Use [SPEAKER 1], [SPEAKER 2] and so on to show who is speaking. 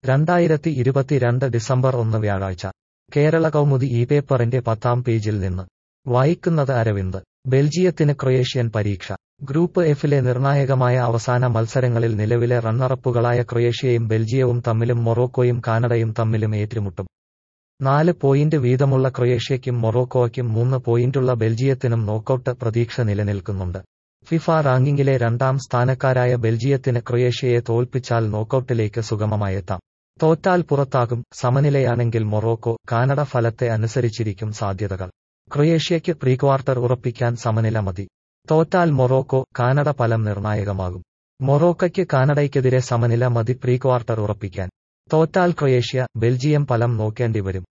[SPEAKER 1] രണ്ടായിരത്തി ഇരുപത്തിരണ്ട് ഡിസംബർ ഒന്ന് വ്യാഴാഴ്ച കേരള കൗമുദി ഈ പേപ്പറിന്റെ പത്താം പേജിൽ നിന്ന് വായിക്കുന്നത് അരവിന്ദ് ബെൽജിയത്തിന് ക്രൊയേഷ്യൻ പരീക്ഷ ഗ്രൂപ്പ് എഫിലെ നിർണായകമായ അവസാന മത്സരങ്ങളിൽ നിലവിലെ റണ്ണറപ്പുകളായ ക്രൊയേഷ്യയും ബെൽജിയവും തമ്മിലും മൊറോക്കോയും കാനഡയും തമ്മിലും ഏറ്റുമുട്ടും നാല് പോയിന്റ് വീതമുള്ള ക്രൊയേഷ്യയ്ക്കും മൊറോക്കോയ്ക്കും മൂന്ന് പോയിന്റുള്ള ബെൽജിയത്തിനും നോക്കൌട്ട് പ്രതീക്ഷ നിലനിൽക്കുന്നുണ്ട് ഫിഫ റാങ്കിങ്ങിലെ രണ്ടാം സ്ഥാനക്കാരായ ബെൽജിയത്തിന് ക്രൊയേഷ്യയെ തോൽപ്പിച്ചാൽ നോക്കൌട്ടിലേക്ക് സുഗമമായെത്താം തോറ്റാൽ പുറത്താകും സമനിലയാണെങ്കിൽ മൊറോക്കോ കാനഡ ഫലത്തെ അനുസരിച്ചിരിക്കും സാധ്യതകൾ ക്രൊയേഷ്യയ്ക്ക് പ്രീക്വാർട്ടർ ഉറപ്പിക്കാൻ സമനില മതി തോറ്റാൽ മൊറോക്കോ കാനഡ ഫലം നിർണായകമാകും മൊറോക്കയ്ക്ക് കാനഡയ്ക്കെതിരെ സമനില മതി പ്രീക്വാർട്ടർ ഉറപ്പിക്കാൻ തോറ്റാൽ ക്രൊയേഷ്യ ബെൽജിയം ഫലം നോക്കേണ്ടിവരും